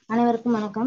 அனைவருக்கும் வணக்கம்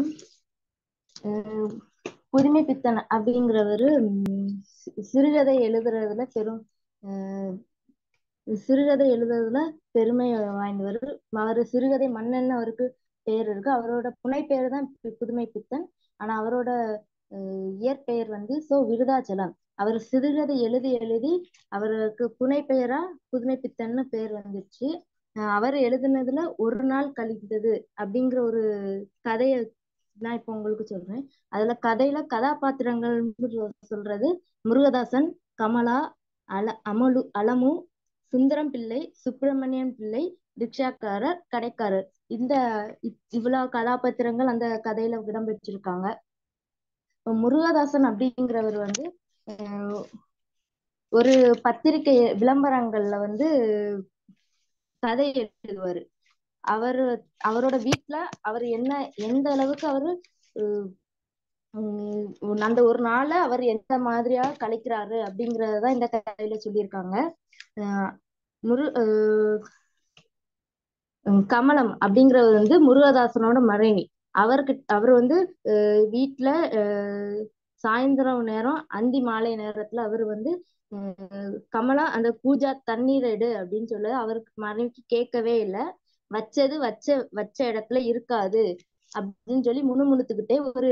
அஹ் புதுமை பித்தன் அப்படிங்கிறவரு ம், சி- சிறுகதை எழுதுறதுல பெரும் அஹ் சிறுகதை எழுதுறதுல பெருமை வாய்ந்தவர் அவர் சிறுகதை மன்னன் அவருக்கு பெயர் இருக்கு அவரோட புனைப்பெயர் தான் பு- புதுமை பித்தன் ஆனா அவரோட அஹ், இயற்பெயர் வந்து சோ விருதாச்சலம் அவர் சிறுகதை எழுதி எழுதி அவருக்கு புனைப்பெயரா புதுமை பித்தன்னு பெயர் வந்துச்சு அஹ் அவர் எழுதுனதுல ஒரு நாள் கழிந்தது அப்படிங்கிற ஒரு கதையை நான் இப்போ உங்களுக்கு சொல்றேன் அதுல கதையில கதாபாத்திரங்கள் சொல்றது முருகதாசன் கமலா அல அமலு அலமு சுந்தரம் பிள்ளை சுப்பிரமணியன் பிள்ளை ரிக்ஷாக்காரர் கடைக்காரர் இந்த இ- இவ்வளவு கதாபாத்திரங்கள் அந்த கதையில இடம்பெற்றிருக்காங்க இப்ப முருகதாசன் அப்படிங்கிறவர் வந்து அஹ், ஒரு பத்திரிகை விளம்பரங்கள்ல வந்து கதை எழுதுவாரு அவரு அவரோட வீட்ல அவர் என்ன எந்த அளவுக்கு அவரு அஹ், உம் அந்த ஒரு நாளை அவர் எந்த மாதிரியா கழிக்கிறாரு அப்படிங்கறதான் இந்த கதையில சொல்லியிருக்காங்க அஹ் முரு அஹ் உம் கமலம் அப்படிங்கிறவர் வந்து முருகதாசனோட மனைவி அவருக்கு அவர் வந்து அஹ் வீட்ல அஹ் சாயந்தரம் நேரம் அந்தி மாலை நேரத்துல அவர் வந்து அஹ் கமலா அந்த பூஜா தண்ணீர் எடு அப்படின்னு சொல்ல அவருக்கு மனைவிக்கு கேட்கவே இல்லை வச்சது வச்ச வச்ச இடத்துல இருக்காது அப்படின்னு சொல்லி முணுமுணுத்துக்கிட்டே ஒரு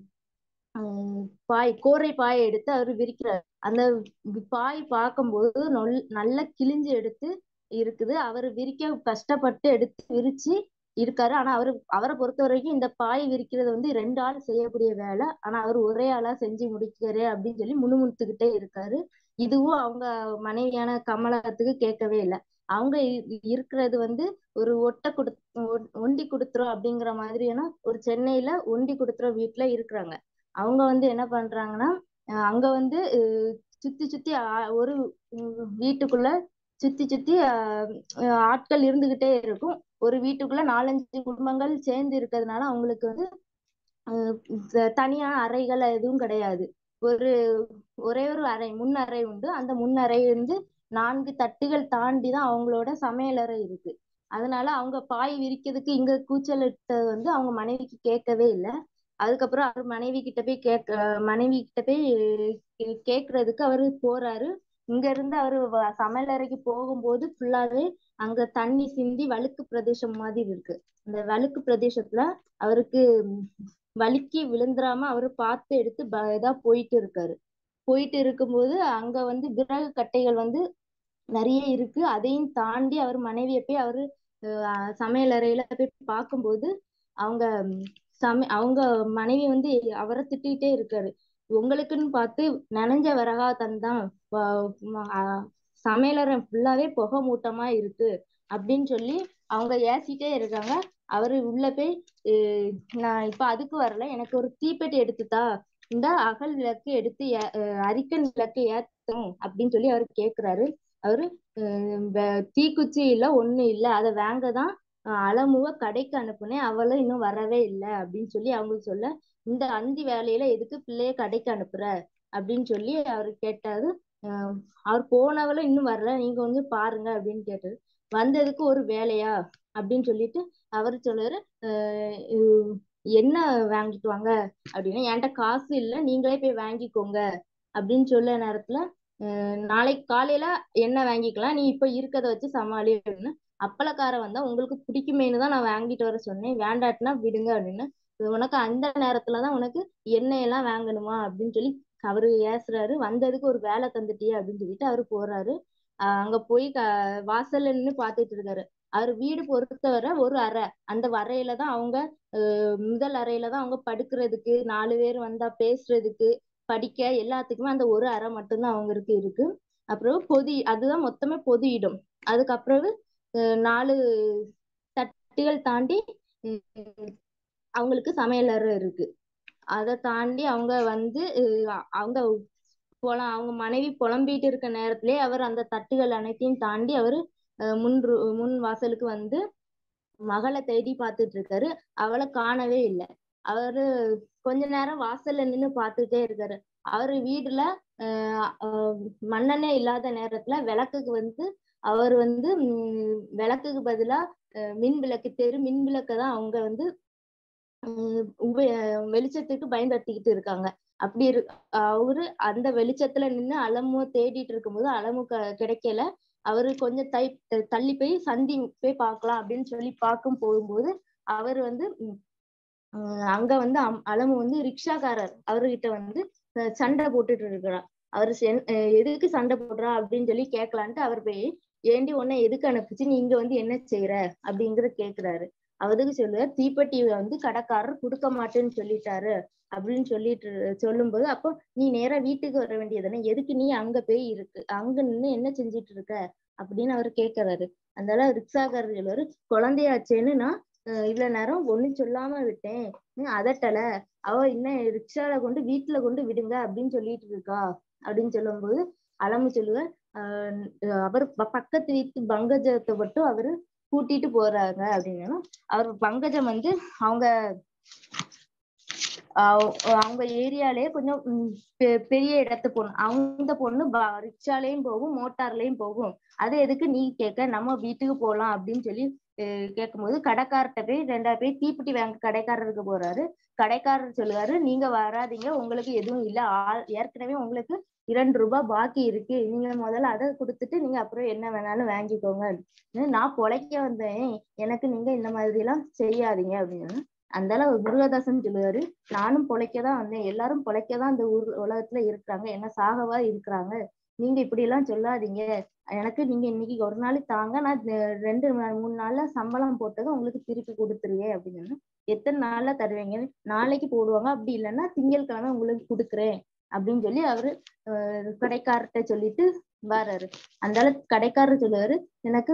உம் பாய் கோரை பாயை எடுத்து அவர் விரிக்கிறார் அந்த பாய் பார்க்கும்போது நொல் நல்லா கிழிஞ்சு எடுத்து இருக்குது அவர் விரிக்க கஷ்டப்பட்டு எடுத்து விரிச்சு இருக்காரு ஆனா அவரு அவரை பொறுத்த வரைக்கும் இந்த பாய் விரிக்கிறது வந்து ரெண்டு ஆள் செய்யக்கூடிய வேலை ஆனா அவர் ஒரே ஆளா செஞ்சு முடிக்கிறே அப்படின்னு சொல்லி முணுமுணுத்துக்கிட்டே இருக்காரு இதுவும் அவங்க மனைவியான கமலத்துக்கு கேட்கவே இல்லை அவங்க இ- இருக்கிறது வந்து ஒரு ஒட்டை குடு ஒ- ஒண்டி குடுத்துறோம் அப்படிங்கிற மாதிரியான ஒரு சென்னையில ஒண்டி குடுத்துற வீட்டுல இருக்கிறாங்க அவங்க வந்து என்ன பண்றாங்கன்னா அஹ் அங்க வந்து அஹ் சுத்தி சுத்தி ஆ- ஒரு உம் வீட்டுக்குள்ள சுத்தி சுத்தி ஆஹ் அஹ் ஆட்கள் இருந்துகிட்டே இருக்கும் ஒரு வீட்டுக்குள்ள நாலஞ்சு குடும்பங்கள் சேர்ந்து இருக்கிறதுனால அவங்களுக்கு வந்து அஹ் த- தனியான அறைகள் எதுவும் கிடையாது ஒரு ஒரே ஒரு அறை முன் அறை உண்டு அந்த முன் அறை வந்து நான்கு தட்டுகள் தாண்டி தான் அவங்களோட சமையலறை இருக்கு அதனால அவங்க பாய் விரிக்கிறதுக்கு இங்க கூச்சலிட்டது வந்து அவங்க மனைவிக்கு கேட்கவே இல்லை அதுக்கப்புறம் அவர் மனைவி கிட்ட போய் கேட்க மனைவி கிட்ட போய் கே- கேக்குறதுக்கு அவரு போறாரு இங்க இருந்து அவரு வ- சமையலறைக்கு போகும்போது ஃபுல்லாவே அங்க தண்ணி சிந்தி வழுக்கு பிரதேசம் மாதிரி இருக்கு அந்த வழுக்கு பிரதேசத்துல அவருக்கு ம், வழுக்கி விழுந்துராம அவரு பார்த்து எடுத்து ப- இதா போயிட்டு இருக்காரு போயிட்டு இருக்கும்போது அங்க வந்து விறகு கட்டைகள் வந்து நிறைய இருக்கு அதையும் தாண்டி அவர் மனைவியை போய் அவரு அஹ், சமையல் அறையில போய் பார்க்கும்போது அவங்க ம், சமை அவங்க மனைவி வந்து அவரை திட்டிகிட்டே இருக்காரு உங்களுக்குன்னு பார்த்து நனைஞ்ச விறகா தந்தான் வ- ம- அஹ், சமையலறை ஃபுல்லாவே புகை மூட்டமா இருக்கு அப்படின்னு சொல்லி அவங்க ஏசிட்டே இருக்காங்க அவரு உள்ள போய் அஹ், நான் இப்ப அதுக்கு வரல எனக்கு ஒரு தீப்பெட்டி எடுத்துதா இந்த அகல் விளக்கு எடுத்து ஏ- அஹ், அரிக்கன் விளக்கு ஏத்தணும் அப்படின்னு சொல்லி அவரு கேக்குறாரு அவரு அஹ், வே- தீக்குச்சி இல்ல ஒண்ணு இல்ல அதை வாங்க தான் அஹ், அலமுவ கடைக்கு அனுப்புனேன் அவளும் இன்னும் வரவே இல்லை அப்படின்னு சொல்லி அவங்க சொல்ல இந்த அந்தி வேலையில எதுக்கு பிள்ளைய கடைக்கு அனுப்புற அப்படின்னு சொல்லி அவரு கேட்டாரு அஹ், அவர் போனவளும் இன்னும் வரல நீங்க வந்து பாருங்க அப்படின்னு கேட்டாரு வந்ததுக்கு ஒரு வேலையா அப்படின்னு சொல்லிட்டு அவர் சொல்றாரு அஹ், உம், என்ன வாங்கிட்டு வாங்க அப்படின்னா என்கிட்ட காசு இல்லை நீங்களே போய் வாங்கிக்கோங்க அப்படின்னு சொல்ல நேரத்துல அஹ் நாளைக்கு காலையில என்ன வாங்கிக்கலாம் நீ இப்ப இருக்கதை வச்சு சமாளி அப்படின்னு அப்பளக்காரன் வந்தா உங்களுக்கு பிடிக்குமேனு தான் நான் வாங்கிட்டு வர சொன்னேன் வேண்டாட்டினா விடுங்க அப்படின்னு உனக்கு அந்த நேரத்துலதான் உனக்கு எண்ணெய் எல்லாம் வாங்கணுமா அப்படின்னு சொல்லி அவரு ஏசுறாரு வந்ததுக்கு ஒரு வேலை தந்துட்டியே அப்படின்னு சொல்லிட்டு அவரு போறாரு ஆஹ் அங்க போய் க வாசல்ல நின்னு பாத்துட்டு இருக்காரு அவர் வீடு பொறுத்தவரை ஒரு அறை அந்த அறையில தான் அவங்க அஹ் முதல் அறையில தான் அவங்க படுக்கிறதுக்கு நாலு பேர் வந்தா பேசுறதுக்கு படிக்க எல்லாத்துக்குமே அந்த ஒரு அறை மட்டும்தான் அவங்களுக்கு இருக்கு அப்புறம் பொது அதுதான் மொத்தமே பொது இடம் அதுக்கப்புறம் அஹ் நாலு தட்டுகள் தாண்டி உம் அவங்களுக்கு சமையல் அறை இருக்கு அதை தாண்டி அவங்க வந்து அஹ் அவங்க புலம் அவங்க மனைவி புலம்பிட்டு இருக்க நேரத்திலே அவர் அந்த தட்டுகள் அனைத்தையும் தாண்டி அவர் முன் ரு- முன் வாசலுக்கு வந்து மகளை தேடி பார்த்துட்டு இருக்காரு அவளை காணவே இல்லை அவரு கொஞ்ச நேரம் வாசல்ல நின்னு பார்த்துட்டே இருக்காரு அவரு வீடுல ஆஹ் ஆஹ் மண்ணெண்ணெய் இல்லாத நேரத்துல விளக்குக்கு வந்து அவர் வந்து உம் விளக்குக்கு பதிலா அஹ் மின் விளக்கு தெரு மின் விளக்கை தான் அவங்க வந்து உம் உப- வெளிச்சத்துக்கு பயன்படுத்திக்கிட்டு இருக்காங்க அப்படி இரு அவரு அந்த வெளிச்சத்துல நின்னு அலமு தேடிட்டு இருக்கும்போது அலமு க- கிடைக்கல அவரு கொஞ்சம் தை தள்ளி போய் சந்தி போய் பார்க்கலாம் அப்படின்னு சொல்லி பார்க்கும் போகும்போது அவர் வந்து உம் அஹ் அங்க வந்து அம்- அலமு வந்து ரிக்ஷாக்காரர் அவர்கிட்ட வந்து அஹ் சண்டை போட்டுட்டு இருக்கிறார் அவரு சென்- அஹ் எதுக்கு சண்டை போடுறா அப்படின்னு சொல்லி கேட்கலான்ட்டு அவர் போய் ஏண்டி உன்னை எதுக்கு அனுப்புச்சு நீ இங்க வந்து என்ன செய்யற அப்படிங்கறது கேக்குறாரு அவருக்கு சொல்லுவார் தீப்பெட்டி வந்து கடைக்காரர் கொடுக்க மாட்டேன்னு சொல்லிட்டாரு அப்படின்னு சொல்லிட்டு சொல்லும்போது அப்போ நீ நேரா வீட்டுக்கு வர வேண்டியதுதானே எதுக்கு நீ அங்க போய் இருக்கு அங்க நின்னு என்ன செஞ்சிட்டு இருக்க அப்படின்னு அவர் கேக்குறாரு அதனால ரிக்ஷாக்காரர் சொல்லுவாரு குழந்தையாச்சேன்னு நான் அஹ் இவ்வளவு நேரம் ஒண்ணும் சொல்லாம விட்டேன் நீ அதட்டல அவ இன்னும் ரிக்ஷால கொண்டு வீட்டுல கொண்டு விடுங்க அப்படின்னு சொல்லிட்டு இருக்கா அப்படின்னு சொல்லும்போது அலமு சொல்லுவார் ஆஹ் அவர் ப- பக்கத்து வீட்டு பங்கஜத்தை மட்டும் அவரு கூட்டிட்டு போறாங்க அப்படின்னா அவர் பங்கஜம் வந்து அவங்க ஆஹ் அவங்க ஏரியாலயே கொஞ்சம் உம் பெ- பெரிய இடத்து பொண்ணு அந்த பொண்ணு ப- ரிக்ஷாலையும் போகும் மோட்டார்லயும் போகும் அது எதுக்கு நீ கேட்க நம்ம வீட்டுக்கு போலாம் அப்படின்னு சொல்லி அஹ் கேட்கும்போது கடைக்காரர்கிட்ட போய் ரெண்டாயிரம் பேர் தீப்பெட்டி வாங்க கடைக்காரருக்கு போறாரு கடைக்காரர் சொல்லுவாரு நீங்க வராதீங்க உங்களுக்கு எதுவும் இல்ல ஆள் ஏற்கனவே உங்களுக்கு இரண்டு ரூபாய் பாக்கி இருக்கு நீங்க முதல்ல அதை கொடுத்துட்டு நீங்க அப்புறம் என்ன வேணாலும் வாங்கிக்கோங்க நான் பொழைக்க வந்தேன் எனக்கு நீங்க இந்த மாதிரி எல்லாம் செய்யாதீங்க அப்படின்னு அந்த அளவு முருகதாசன் சொல்லுவாரு நானும் பொழைக்கதான் வந்தேன் எல்லாரும் பொழைக்கதான் இந்த ஊர் உலகத்துல இருக்கிறாங்க என்ன சாகவா இருக்கிறாங்க நீங்க இப்படி எல்லாம் சொல்லாதீங்க எனக்கு நீங்க இன்னைக்கு ஒரு நாளைக்கு தாங்க நான் ரெ- ரெண்டு நா- மூணு நாள்ல சம்பளம் போட்டதை உங்களுக்கு திருப்பி கொடுத்துருவேன் அப்படின்னு எத்தனை நாள்ல தருவீங்க நாளைக்கு போடுவாங்க அப்படி இல்லைன்னா திங்கட்கிழமை உங்களுக்கு கொடுக்குறேன் அப்படின்னு சொல்லி அவரு அஹ் கடைக்காரர்கிட்ட சொல்லிட்டு வர்றாரு அந்த அளவுக்கு கடைக்காரர் சொல்லுவாரு எனக்கு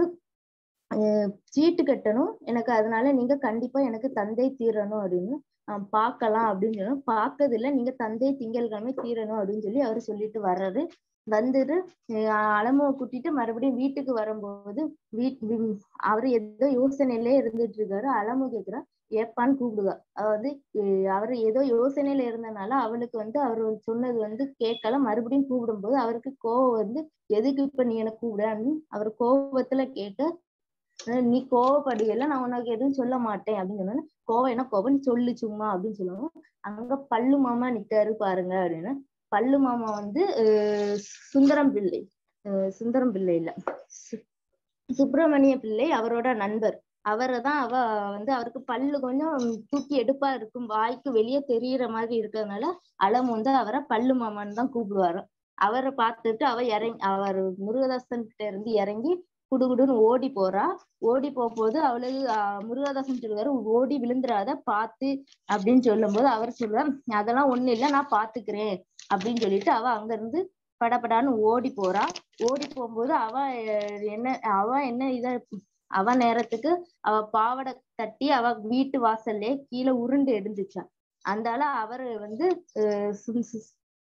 அஹ் சீட்டு கட்டணும் எனக்கு அதனால நீங்க கண்டிப்பா எனக்கு தந்தை தீரணும் அப்படின்னு ஆஹ் பார்க்கலாம் அப்படின்னு சொல்லணும் பார்க்கறது இல்ல நீங்க தந்தை திங்கட்கிழமை தீரணும் அப்படின்னு சொல்லி அவரு சொல்லிட்டு வர்றாரு வந்துட்டு அஹ் அலமுவை கூட்டிட்டு மறுபடியும் வீட்டுக்கு வரும்போது வீட் வி- அவரு ஏதோ யோசனையிலே இருந்துட்டு இருக்காரு அலமு கேக்குறா ஏப்பான்னு கூப்பிடுவா அதாவது அஹ் அவரு ஏதோ யோசனையில இருந்தனால அவளுக்கு வந்து அவர் சொன்னது வந்து கேட்கல மறுபடியும் கூப்பிடும்போது அவருக்கு கோவம் வந்து எதுக்கு இப்ப நீ எனக்கு கூப்பிட அப்படின்னு அவர் கோபத்துல கேட்க அஹ் நீ கோவப்படுகல நான் உனக்கு எதுவும் சொல்ல மாட்டேன் அப்படின்னு சொன்னோன்னே கோவம் என்ன கோவம் நீ சொல்லு சும்மா அப்படின்னு சொல்லுவோம் அங்க பல்லு மாமா நிக்காரு பாருங்க அப்படின்னு பல்லு மாமா வந்து அஹ் சுந்தரம் பிள்ளை அஹ் சுந்தரம் பிள்ளை இல்ல சு- சுப்பிரமணிய பிள்ளை அவரோட நண்பர் அவரை தான் அவ வந்து அவருக்கு பல்லு கொஞ்சம் தூக்கி எடுப்பா இருக்கும் வாய்க்கு வெளியே தெரியற மாதிரி இருக்கிறதுனால அலம் வந்து அவரை பல்லு மாமான்னு தான் கூப்பிடுவாரு அவரை பார்த்துட்டு அவ இறங்கி அவர் முருகதாசன் கிட்ட இருந்து இறங்கி குடுகுடுன்னு ஓடி போறா ஓடி போகும்போது அவளுக்கு ஆஹ் முருகதாசன் சொல்லுவாரு ஓடி விழுந்துராத பார்த்து அப்படின்னு சொல்லும்போது அவர் சொல்லுவார் அதெல்லாம் ஒண்ணு இல்ல நான் பாத்துக்கிறேன் அப்படின்னு சொல்லிட்டு அவ அங்க இருந்து படபடான்னு ஓடி போறா ஓடி போகும்போது அவ அஹ், என்ன அவ என்ன இத அவ நேரத்துக்கு அவ பாவாடை தட்டி அவ வீட்டு வாசல்லே கீழே உருண்டு எடுந்துச்சான் அந்தால அவரு வந்து அஹ், சு- சு-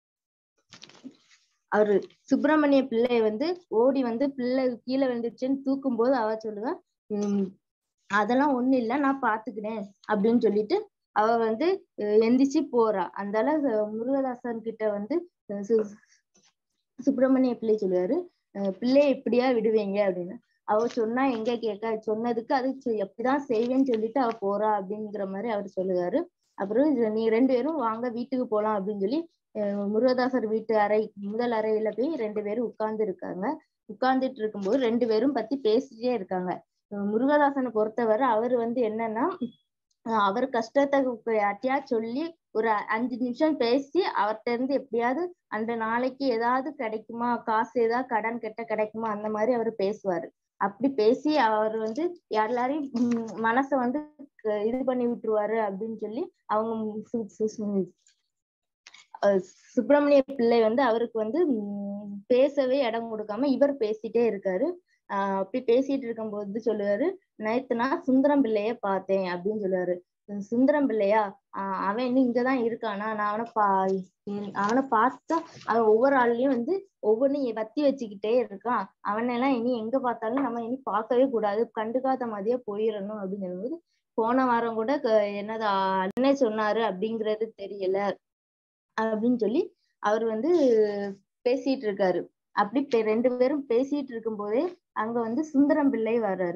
அவரு சுப்பிரமணிய பிள்ளை வந்து ஓடி வந்து பிள்ளை கீழே விழுந்துச்சுன்னு தூக்கும் போது அவ சொல்லுவா உம் அதெல்லாம் ஒண்ணு இல்ல நான் பாத்துக்கிறேன் அப்படின்னு சொல்லிட்டு அவ வந்து அஹ், எந்திரிச்சு போறா அந்தால அஹ், முருகதாசன் கிட்ட வந்து அஹ், சு- சுப்பிரமணிய பிள்ளை சொல்லுவாரு அஹ், பிள்ளைய எப்படியா விடுவீங்க அப்படின்னு அவ சொன்னா எங்க கேட்க சொன்னதுக்கு அது செ- எப்படிதான் செய்வேன்னு சொல்லிட்டு அவ போறா அப்படிங்கிற மாதிரி அவர் சொல்லுவாரு அப்புறம் இது நீ ரெண்டு பேரும் வாங்க வீட்டுக்கு போலாம் அப்படின்னு சொல்லி அஹ் முருகதாசர் வீட்டு அறை முதல் அறையில போய் ரெண்டு பேரும் உட்கார்ந்து இருக்காங்க உட்கார்ந்துட்டு இருக்கும்போது ரெண்டு பேரும் பத்தி பேசிட்டே இருக்காங்க அஹ் முருகதாசனை பொறுத்தவரை அவர் வந்து என்னன்னா அஹ் அவர் கஷ்டத்தை யார்ட்டையா சொல்லி ஒரு அஞ்சு நிமிஷம் பேசி அவர்ட்ட இருந்து எப்படியாவது அந்த நாளைக்கு ஏதாவது கிடைக்குமா காசு ஏதாவது கடன் கெட்ட கிடைக்குமா அந்த மாதிரி அவர் பேசுவாரு அப்படி பேசி அவர் வந்து எல்லாரையும் உம் மனச வந்து க- இது பண்ணி விட்டுருவாரு அப்படின்னு சொல்லி அவங்க சு- சு- சு- அஹ் சுப்பிரமணிய பிள்ளை வந்து அவருக்கு வந்து உம் பேசவே இடம் கொடுக்காம இவர் பேசிட்டே இருக்காரு ஆஹ் அப்படி பேசிட்டு இருக்கும்போது சொல்லுவாரு நேத்து நான் சுந்தரம் பிள்ளைய பார்த்தேன் அப்படின்னு சொல்லுவாரு உம் சுந்தரம் பிள்ளையா ஆஹ் அவன் இன்னும் இங்கதான் இருக்கானா நான் அவனை பா உம் அவனை பார்த்தா அவன் ஒவ்வொரு ஆள்லயும் வந்து ஒவ்வொன்னும் வத்தி வச்சுக்கிட்டே இருக்கான் அவனெல்லாம் இனி எங்க பார்த்தாலும் நம்ம இனி பார்க்கவே கூடாது கண்டுக்காத மாதிரியே போயிடணும் அப்படின்னு சொல்லும்போது போன வாரம் கூட க- என்னது அண்ணன் சொன்னாரு அப்படிங்கிறது தெரியல அப்படின்னு சொல்லி அவர் வந்து பேசிட்டு இருக்காரு அப்படி பே- ரெண்டு பேரும் பேசிட்டு இருக்கும்போதே அங்க வந்து சுந்தரம் பிள்ளை வர்றாரு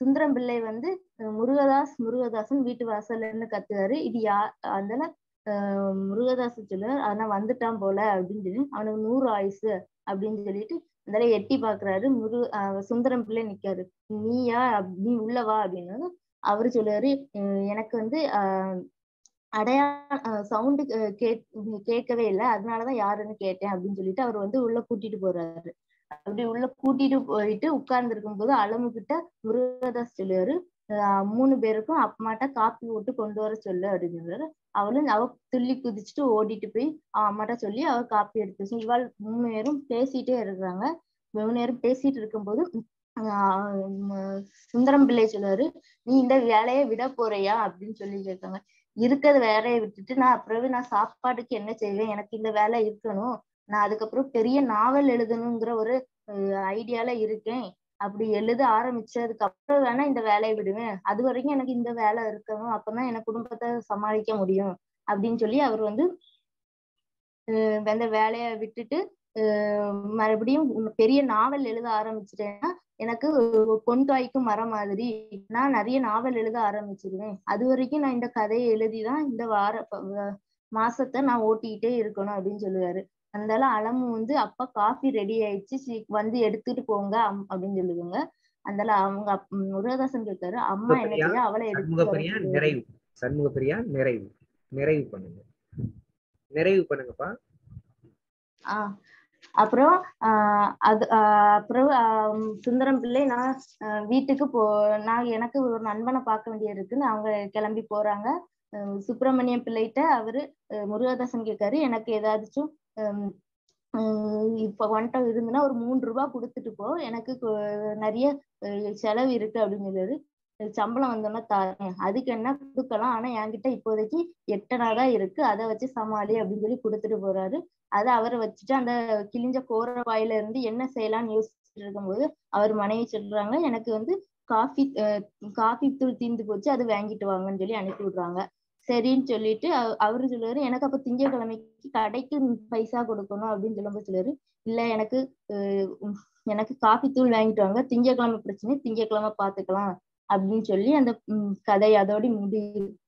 சுந்தரம் பிள்ளை வந்து அஹ், முருகதாஸ் முருகதாசன் வீட்டு வாசல்ல இருந்து கத்துவாரு இது யா அதனால ஆஹ் முருகதாஸ் சொல்லுவார் ஆனா வந்துட்டான் போல அப்படின்னு சொல்லி அவனுக்கு நூறு ஆயுசு அப்படின்னு சொல்லிட்டு அந்த எட்டி பாக்குறாரு முரு ஆஹ் சுந்தரம் பிள்ளை நிக்காரு நீயா அப்~ நீ உள்ள வா அப்படின்னு அவரு சொல்லுவாரு "அஹ் எனக்கு வந்து ஆஹ் அடையாள சவுண்டு கேட் கேட்கவே இல்லை அதனாலதான் யாருன்னு கேட்டேன் அப்படின்னு சொல்லிட்டு அவர் வந்து உள்ள கூட்டிட்டு போறாரு அப்படி உள்ள கூட்டிட்டு போயிட்டு உட்கார்ந்து இருக்கும்போது அலமு கிட்ட முருகதாஸ் சொல்லுவாரு "ஆஹ் மூணு பேருக்கும் அம்மாட்ட காப்பி போட்டு கொண்டு வர சொல்லு அப்படின்னு சொல்றாரு அவளும் அவ துள்ளி குதிச்சுட்டு ஓடிட்டு போய் அவ அம்மாட்ட சொல்லி அவ காப்பி எடுத்து வச்சு இவாள் மூணு பேரும் பேசிட்டே இருக்கிறாங்க மூணு பேரும் பேசிட்டு இருக்கும்போது ஆஹ் உம் சுந்தரம் பிள்ளை சொல்லுவாரு நீ இந்த வேலையை விட போறியா அப்படின்னு சொல்லி கேட்காங்க இருக்கிற வேலையை விட்டுட்டு நான் அப்புறமே நான் சாப்பாட்டுக்கு என்ன செய்வேன் எனக்கு இந்த வேலை இருக்கணும் நான் அதுக்கப்புறம் பெரிய நாவல் எழுதணுங்கிற ஒரு ஐடியால இருக்கேன் அப்படி எழுத ஆரம்பிச்சதுக்கு அப்புறம் வேணா இந்த வேலையை விடுவேன் அது வரைக்கும் எனக்கு இந்த வேலை இருக்கணும் அப்பதான் எனக்கு குடும்பத்தை சமாளிக்க முடியும் அப்படின்னு சொல்லி அவர் வந்து அஹ் அந்த வேலையை விட்டுட்டு அஹ் மறுபடியும் பெரிய நாவல் எழுத ஆரம்பிச்சிட்டேன்னா எனக்கு பொன் காய்க்கும் மரம் மாதிரி நான் நிறைய நாவல் எழுத ஆரம்பிச்சிருவேன் அது வரைக்கும் நான் இந்த கதையை எழுதிதான் இந்த வார ப- வ- மாசத்தை நான் ஓட்டிக்கிட்டே இருக்கணும் அப்படின்னு சொல்லுவாரு அதனால அலமு வந்து அப்பா காஃபி ரெடி ஆயிடுச்சு சீ- வந்து எடுத்துட்டு போங்க அம்- அப்படின்னு சொல்லுவாங்க அதனால அவங்க அப்~ முருகதாசன் கேட்காரு அம்மா என்ன சண்முகப்பிரியா, செய்ய அவளை எடுத்து வர சண்முகப்பிரியா சொல்லுவாரு. நிறைவு சண்முகப்பிரியா நிறைவு நிறைவு பண்ணுங்க நிறைவு பண்ணுங்கப்பா ஆஹ் அப்புறம் ஆஹ் அது ஆஹ் அப்புறம் ஆஹ் சுந்தரம் பிள்ளை நான் ஆஹ் வீட்டுக்கு போ நான் எனக்கு ஒரு நண்பனை பார்க்க வேண்டியது இருக்குன்னு அவங்க கிளம்பி போறாங்க ஆஹ் சுப்பிரமணியம் பிள்ளைகிட்ட அவரு ஆஹ் முருகதாசன் கேட்காரு எனக்கு ஏதாச்சும் ஹம் ஹம் இப்ப வந்துட்டு இருந்துன்னா ஒரு மூன்று ரூபாய் கொடுத்துட்டு போ எனக்கு கொ- நிறைய ஆஹ் செலவு இருக்கு அப்படின்னு சொல்லுவாரு சம்பளம் வந்தோன்னா தாரேன் அதுக்கு என்ன கொடுக்கலாம் ஆனா என்கிட்ட இப்போதைக்கு எட்டனா தான் இருக்கு அதை வச்சு சமாளி அப்படின்னு சொல்லி கொடுத்துட்டு போறாரு அதை அவரை வச்சுட்டு அந்த கிழிஞ்ச கோர வாயில இருந்து என்ன செய்யலாம்னு யோசிச்சுட்டு இருக்கும்போது அவர் மனைவி சொல்றாங்க எனக்கு வந்து காஃபி காஃபி தூள் தீர்ந்து போச்சு அது வாங்கிட்டு வாங்கன்னு சொல்லி அனுப்பி விடுறாங்க சரின்னு சொல்லிட்டு அவ- அவரு சொல்லுவாரு எனக்கு அப்ப திங்கட்கிழமைக்கு கடைக்கு பைசா கொடுக்கணும் அப்படின்னு சொல்லும்போது சொல்லுவாரு இல்ல எனக்கு அஹ் உம் எனக்கு காஃபி தூள் வாங்கிட்டு வாங்க திங்கட்கிழமை பிரச்சனை திங்கட்கிழமை பாத்துக்கலாம் அப்படின்னு சொல்லி அந்த உம் கதை அதோட முடி